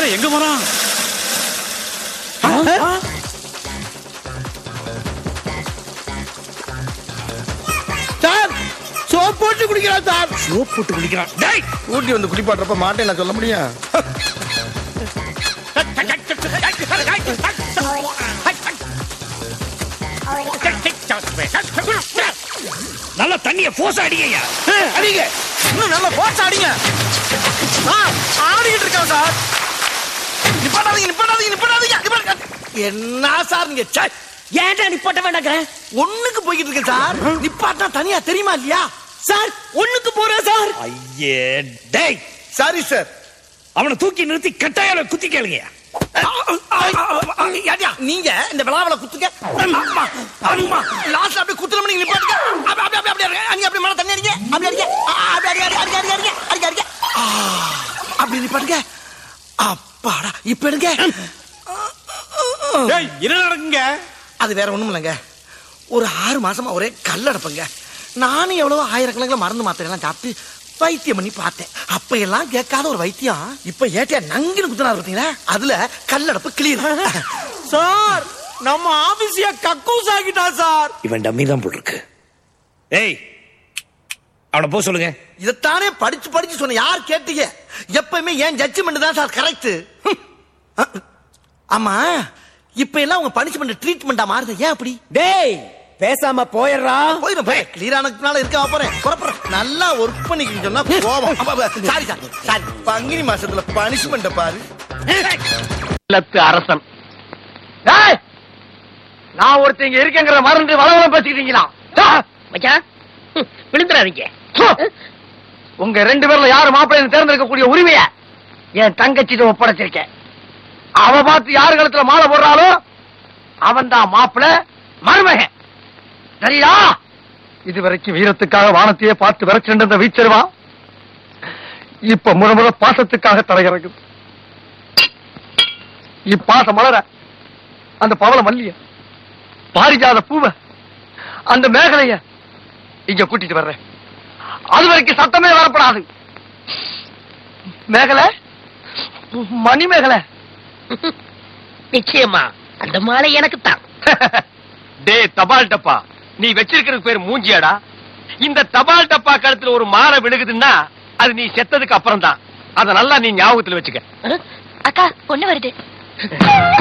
ஏய், எங்க போறான் சார் சோப் போட்டு குடிக்கிறான் சார் சோப் போட்டு குளிக்கிறான் டேய் ஊட்டி வந்து குளிப்பாட்டுறப்ப மாட்டேன் நான் சொல்ல முடியும் நல்லா தண்ணிய போச அடிங்கய்யா அடிங்க இன்னும் நல்லா போச்சு அடிங்க சார் ஆடிக்கிட்டு இருக்கேன் சார் நிப்பாட்டாதீங்க நிப்பாட்டாதீங்க நிப்பாட்டாதீங்க நிப்பாட்டாதீங்க. என்ன சார் நீங்க ச்சே, ஏன்டா நிப்பாட்ட வேண்டாங்க ஒண்ணுக்கு போய்கிட்டு இருக்கேன் சார் நிப்பாட்டா தனியா தெரியுமா இல்லையா சார் ஒண்ணுக்கு போறேன் சார் ஐயே டேய் சாரி சார் அவனை தூக்கி நிறுத்தி கட்டாயால குத்தி கேளுங்கய்யா ஏடியா, நீங்க இந்த விழாவில குத்துங்க அம்மா, அம்மா. லாஸ்ட்ல அப்படியே குத்துற மணி நிப்பாட்டுங்க அப்படி அப்படி அப்படி அப்படியே அடிங்க அப்படி மேல தண்ணி அடிங்க அப்படி அடிங்க ஆ, அப்படி அடிங்க அடிங்க அடிங்க அடிங்க அடிங்க அடிங்க ஆ, அப்படி நிப்பாட்டுங்க அப்பாடா இப்ப எடுங்க டேய் என்ன நடக்குங்க அது வேற ஒண்ணும் இல்லைங்க ஒரு ஆறு மாசமா ஒரே கல்லடப்புங்க நானும் எவ்வளவோ ஆயிரக்கணக்கில் மருந்து மாத்திரை எல்லாம் சாப்பிட்டு வைத்தியம் பண்ணி பார்த்தேன் அப்ப எல்லாம் கேட்காத ஒரு வைத்தியம் இப்ப ஏட்டியா நங்கின்னு குத்துனா பார்த்தீங்களா அதுல கல்லடப்பு கிளியர் சார் நம்ம ஆபீஸிய கக்கூஸ் ஆகிட்டா சார் இவன் டம்மி தான் போல் இருக்கு ஏய் அவனை போக சொல்லுங்க இதைத்தானே படிச்சு படிச்சு சொன்ன யார் கேட்டீங்க எப்பவுமே ஏன் ஜட்ஜ்மெண்ட் தான் சார் கரெக்ட் ஆமா இப்ப எல்லாம் உங்க பனிஷ்மெண்ட் ட்ரீட்மெண்டா மாறுது ஏன் அப்படி டேய் பேசாம போயிடுறா போயிடும் போய் கிளியரானதுனால இருக்க போறேன் புறப்புறேன் நல்லா ஒர்க் பண்ணிக்கிட்டு சொன்னா கோபம் சாரி சார் சாரி பங்கினி மாசத்துல பனிஷ்மெண்ட் பாரு இல்லத்து அரசன் டேய்! நான் ஒருத்தங்க இருக்கேங்கிற மறந்து வளவளம் பேசிக்கிட்டீங்களா மச்சான் ஹம், விழுந்துறாதீங்க சு! உங்க ரெண்டு பேர்ல யாரு மாப்பிள்ளை தேர்ந்தெடுக்கக்கூடிய உரிமைய என் தங்கச்சிட்ட ஒப்படைச்சிருக்கேன் அவ பார்த்து யாரு கழுத்துல மாலை போடுறாளோ அவன் தான் மாப்பிள்ள மருமகன் சரியா இது வரைக்கும் வீரத்துக்காக வானத்தையே பார்த்து விரைச்சிட்டு இருந்த வீச்சருவா இப்ப முறை முறை பாசத்துக்காக தலையிறங்குது இப்பாசம் மலர அந்த பவள மல்லிய பாரிஜாத பூவ அந்த மேகலைய இங்க கூட்டிட்டு வர்றேன் அது வரைக்கும் சத்தமே வரப்படாது மேகலை மணி மேகலை நிச்சயமா அந்த மாலை எனக்கு தான் டே தபால் டப்பா நீ வச்சிருக்கிறது பேர் மூஞ்சியாடா இந்த தபால் டப்பா கழுத்துல ஒரு மாலை விழுகுதுன்னா அது நீ செத்ததுக்கு அப்புறம் தான் அத நல்லா நீ ஞாபகத்துல வச்சுக்க அக்கா பொண்ணு வருது